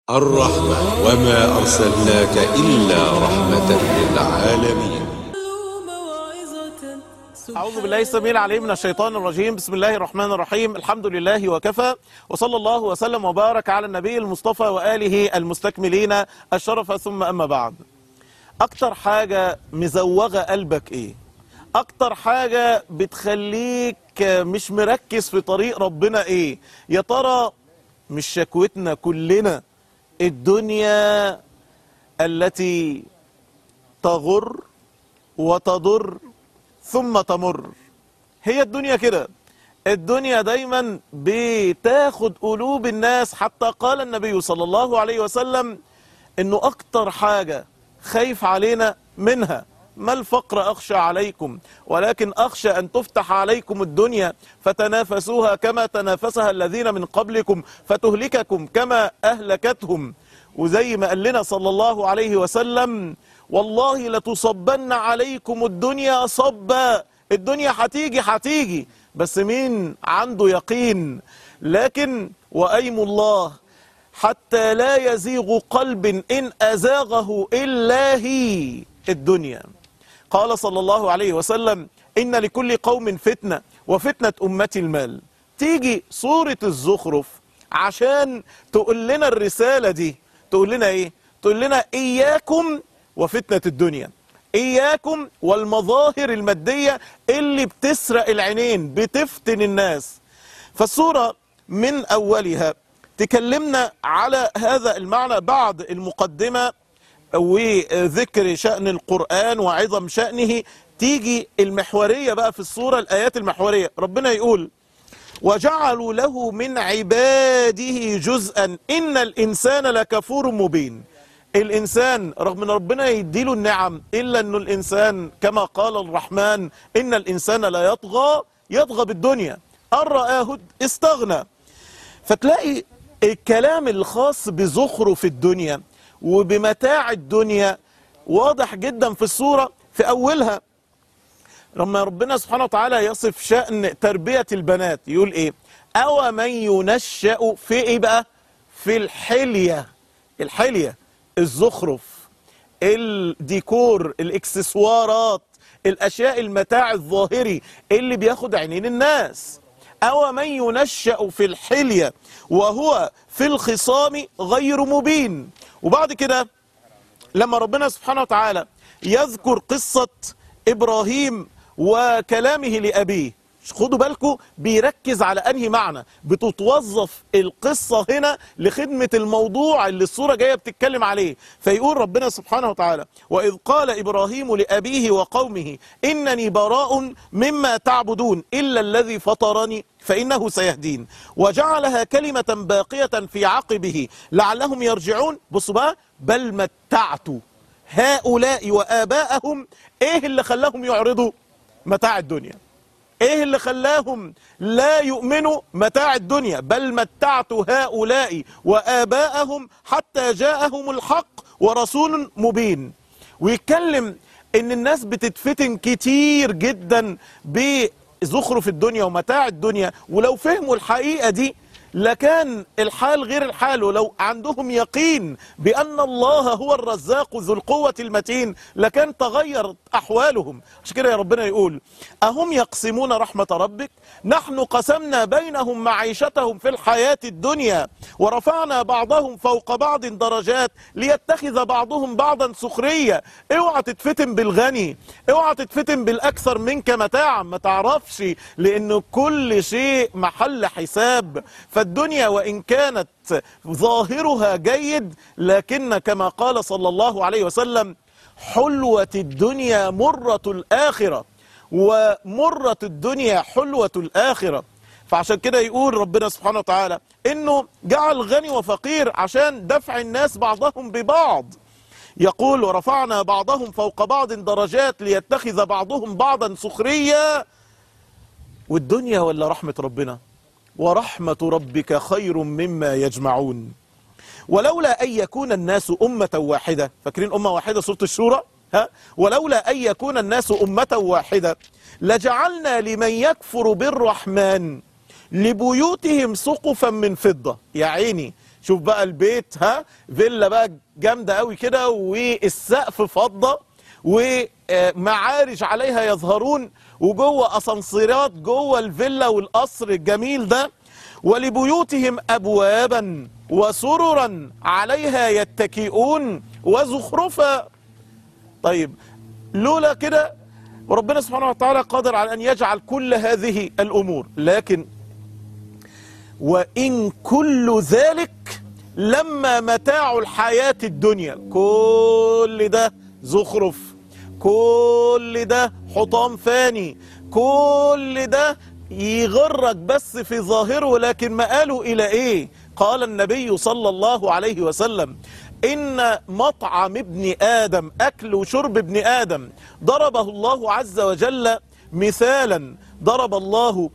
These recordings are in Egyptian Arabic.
الرحمة وما أرسلناك إلا رحمة للعالمين أعوذ بالله السميع العليم من الشيطان الرجيم بسم الله الرحمن الرحيم الحمد لله وكفى وصلى الله وسلم وبارك على النبي المصطفى وآله المستكملين الشرف ثم أما بعد أكتر حاجة مزوغة قلبك إيه أكتر حاجة بتخليك مش مركز في طريق ربنا إيه يا ترى مش شكوتنا كلنا الدنيا التي تغر وتضر ثم تمر هي الدنيا كده الدنيا دايما بتاخد قلوب الناس حتى قال النبي صلى الله عليه وسلم انه اكتر حاجة خايف علينا منها ما الفقر أخشى عليكم ولكن أخشى أن تفتح عليكم الدنيا فتنافسوها كما تنافسها الذين من قبلكم فتهلككم كما أهلكتهم وزي ما قال لنا صلى الله عليه وسلم والله لتصبن عليكم الدنيا صبا الدنيا هتيجي هتيجي بس مين عنده يقين لكن وأيم الله حتى لا يزيغ قلب إن أزاغه إلا هي الدنيا قال صلى الله عليه وسلم إن لكل قوم فتنة وفتنة أمتي المال تيجي صورة الزخرف عشان تقول لنا الرسالة دي تقول لنا إيه تقول لنا إياكم وفتنة الدنيا إياكم والمظاهر المادية اللي بتسرق العينين بتفتن الناس فالصورة من أولها تكلمنا على هذا المعنى بعد المقدمة وذكر شأن القرآن وعظم شأنه تيجي المحورية بقى في الصورة الآيات المحورية ربنا يقول وجعلوا له من عباده جزءا إن الإنسان لكفور مبين الإنسان رغم أن ربنا يديله النعم إلا أنه الإنسان كما قال الرحمن إن الإنسان لا يطغى يطغى بالدنيا أن رآه استغنى فتلاقي الكلام الخاص بزخرف الدنيا وبمتاع الدنيا واضح جدا في الصورة في أولها لما ربنا سبحانه وتعالى يصف شأن تربية البنات يقول إيه أو من ينشأ في إيه بقى في الحلية الحلية الزخرف الديكور الاكسسوارات الأشياء المتاع الظاهري اللي بياخد عينين الناس أو من ينشأ في الحلية وهو في الخصام غير مبين وبعد كده لما ربنا سبحانه وتعالى يذكر قصة إبراهيم وكلامه لأبيه خدوا بالكم بيركز على أنهي معنى بتتوظف القصة هنا لخدمة الموضوع اللي الصورة جاية بتتكلم عليه فيقول ربنا سبحانه وتعالى وإذ قال إبراهيم لأبيه وقومه إنني براء مما تعبدون إلا الذي فطرني فإنه سيهدين وجعلها كلمة باقية في عقبه لعلهم يرجعون بصوا بقى بل متعت هؤلاء وآباءهم إيه اللي خلاهم يعرضوا متاع الدنيا ايه اللي خلاهم لا يؤمنوا متاع الدنيا بل متعت هؤلاء وآباءهم حتى جاءهم الحق ورسول مبين ويتكلم ان الناس بتتفتن كتير جدا بزخرف الدنيا ومتاع الدنيا ولو فهموا الحقيقة دي لكان الحال غير الحال ولو عندهم يقين بأن الله هو الرزاق ذو القوة المتين لكان تغيرت أحوالهم عشان كده يا ربنا يقول أهم يقسمون رحمة ربك نحن قسمنا بينهم معيشتهم في الحياة الدنيا ورفعنا بعضهم فوق بعض درجات ليتخذ بعضهم بعضا سخرية اوعى تتفتن بالغني اوعى تتفتن بالأكثر منك متاعا ما تعرفش لأن كل شيء محل حساب فالدنيا وإن كانت ظاهرها جيد لكن كما قال صلى الله عليه وسلم حلوة الدنيا مرة الآخرة ومرة الدنيا حلوة الآخرة فعشان كده يقول ربنا سبحانه وتعالى انه جعل غني وفقير عشان دفع الناس بعضهم ببعض يقول ورفعنا بعضهم فوق بعض درجات ليتخذ بعضهم بعضا سخرية والدنيا ولا رحمة ربنا ورحمة ربك خير مما يجمعون ولولا أن يكون الناس أمة واحدة فاكرين أمة واحدة سورة الشورى ها ولولا أن يكون الناس أمة واحدة لجعلنا لمن يكفر بالرحمن لبيوتهم سقفا من فضة يا عيني شوف بقى البيت ها فيلا بقى جامده قوي كده والسقف فضه ومعارج عليها يظهرون وجوه اسانسيرات جوه الفيلا والقصر الجميل ده ولبيوتهم ابوابا وسررا عليها يتكئون وزخرفا طيب لولا كده وربنا سبحانه وتعالى قادر على ان يجعل كل هذه الامور لكن وان كل ذلك لما متاع الحياه الدنيا كل ده زخرف كل ده حطام فاني كل ده يغرك بس في ظاهره لكن مآله إلى إيه قال النبي صلى الله عليه وسلم إن مطعم ابن آدم أكل وشرب ابن آدم ضربه الله عز وجل مثالا ضرب الله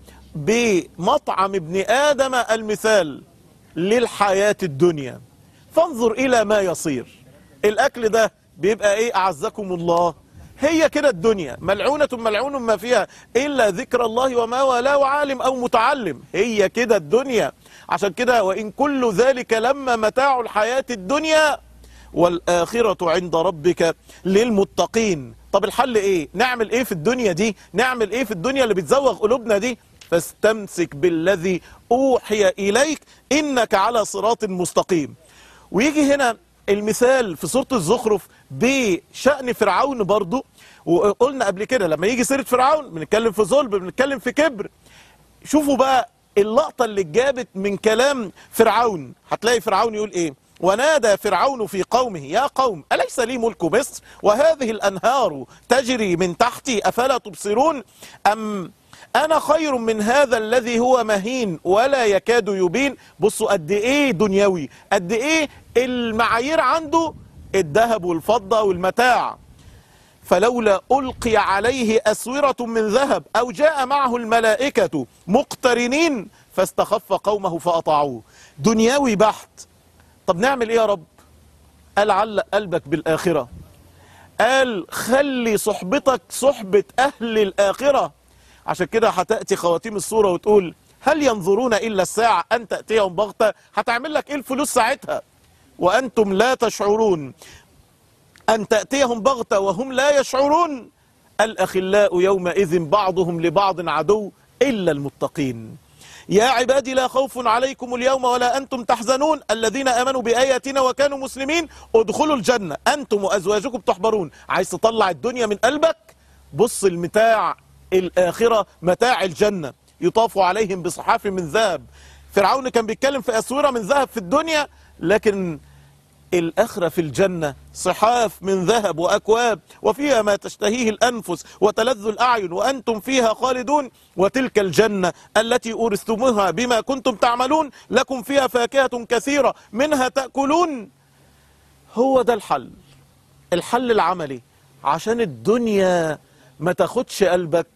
بمطعم ابن آدم المثال للحياة الدنيا فانظر إلى ما يصير الأكل ده بيبقى إيه أعزكم الله هي كده الدنيا ملعونة ملعون ما فيها إلا ذكر الله وما والاه عالم أو متعلم هي كده الدنيا عشان كده وإن كل ذلك لما متاع الحياة الدنيا والآخرة عند ربك للمتقين طب الحل إيه نعمل إيه في الدنيا دي نعمل إيه في الدنيا اللي بتزوغ قلوبنا دي فاستمسك بالذي أوحي إليك إنك على صراط مستقيم ويجي هنا المثال في سورة الزخرف بشأن فرعون برضو وقلنا قبل كده لما يجي سيرة فرعون بنتكلم في ظلم بنتكلم في كبر شوفوا بقى اللقطة اللي جابت من كلام فرعون هتلاقي فرعون يقول ايه ونادى فرعون في قومه يا قوم أليس لي ملك مصر وهذه الأنهار تجري من تحتي أفلا تبصرون أم أنا خير من هذا الذي هو مهين ولا يكاد يبين بصوا قد إيه دنيوي قد إيه المعايير عنده الذهب والفضة والمتاع فلولا ألقي عليه أسورة من ذهب أو جاء معه الملائكة مقترنين فاستخف قومه فأطاعوه دنيوي بحت طب نعمل إيه يا رب قال علق قلبك بالآخرة قال خلي صحبتك صحبة أهل الآخرة عشان كده هتأتي خواتيم الصورة وتقول هل ينظرون إلا الساعة أن تأتيهم بغتة هتعمل لك إيه الفلوس ساعتها وأنتم لا تشعرون أن تأتيهم بغتة وهم لا يشعرون الأخلاء يومئذ بعضهم لبعض عدو إلا المتقين يا عبادي لا خوف عليكم اليوم ولا أنتم تحزنون الذين آمنوا بآياتنا وكانوا مسلمين ادخلوا الجنة أنتم وأزواجكم تحبرون عايز تطلع الدنيا من قلبك بص المتاع الآخرة متاع الجنة يطاف عليهم بصحاف من ذهب فرعون كان بيتكلم في أسورة من ذهب في الدنيا لكن الآخرة في الجنة صحاف من ذهب وأكواب وفيها ما تشتهيه الأنفس وتلذ الأعين وأنتم فيها خالدون وتلك الجنة التي أورثتموها بما كنتم تعملون لكم فيها فاكهة كثيرة منها تأكلون هو ده الحل الحل العملي عشان الدنيا ما تاخدش قلبك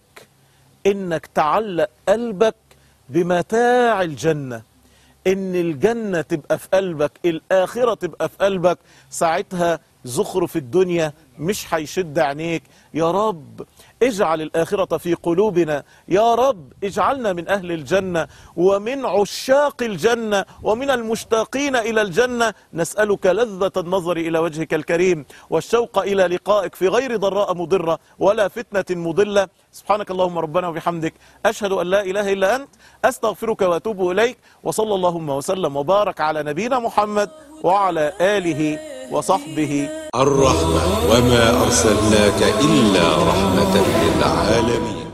انك تعلق قلبك بمتاع الجنة ان الجنة تبقى في قلبك الاخرة تبقى في قلبك ساعتها زخرف الدنيا مش هيشد عينيك يا رب اجعل الآخرة في قلوبنا يا رب اجعلنا من أهل الجنة ومن عشاق الجنة ومن المشتاقين إلى الجنة نسألك لذة النظر إلى وجهك الكريم والشوق إلى لقائك في غير ضراء مضرة ولا فتنة مضلة سبحانك اللهم ربنا وبحمدك أشهد أن لا إله إلا أنت أستغفرك وأتوب إليك وصلى اللهم وسلم وبارك على نبينا محمد وعلى آله وصحبه الرحمة وما أرسلناك إلا رحمة للعالمين